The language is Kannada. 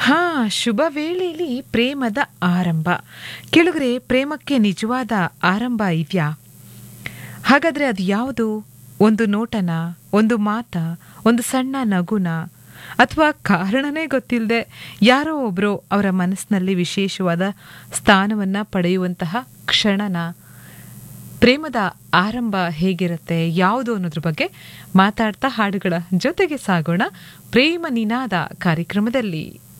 ಹಾ ಶುಭ ವೇಳೆಯಲ್ಲಿ ಪ್ರೇಮದ ಆರಂಭ ಕೆಳಗರೆ ಪ್ರೇಮಕ್ಕೆ ನಿಜವಾದ ಆರಂಭ ಇದೆಯಾ ಹಾಗಾದ್ರೆ ಅದು ಯಾವುದು ಒಂದು ನೋಟನ ಒಂದು ಮಾತ ಒಂದು ಸಣ್ಣ ನಗುನ ಅಥವಾ ಕಾರಣನೇ ಗೊತ್ತಿಲ್ಲದೆ ಯಾರೋ ಒಬ್ಬರು ಅವರ ಮನಸ್ಸಿನಲ್ಲಿ ವಿಶೇಷವಾದ ಸ್ಥಾನವನ್ನ ಪಡೆಯುವಂತಹ ಕ್ಷಣನ ಪ್ರೇಮದ ಆರಂಭ ಹೇಗಿರುತ್ತೆ ಯಾವುದು ಅನ್ನೋದ್ರ ಬಗ್ಗೆ ಮಾತಾಡ್ತಾ ಹಾಡುಗಳ ಜೊತೆಗೆ ಸಾಗೋಣ ಪ್ರೇಮ ನಿನಾದ ಕಾರ್ಯಕ್ರಮದಲ್ಲಿ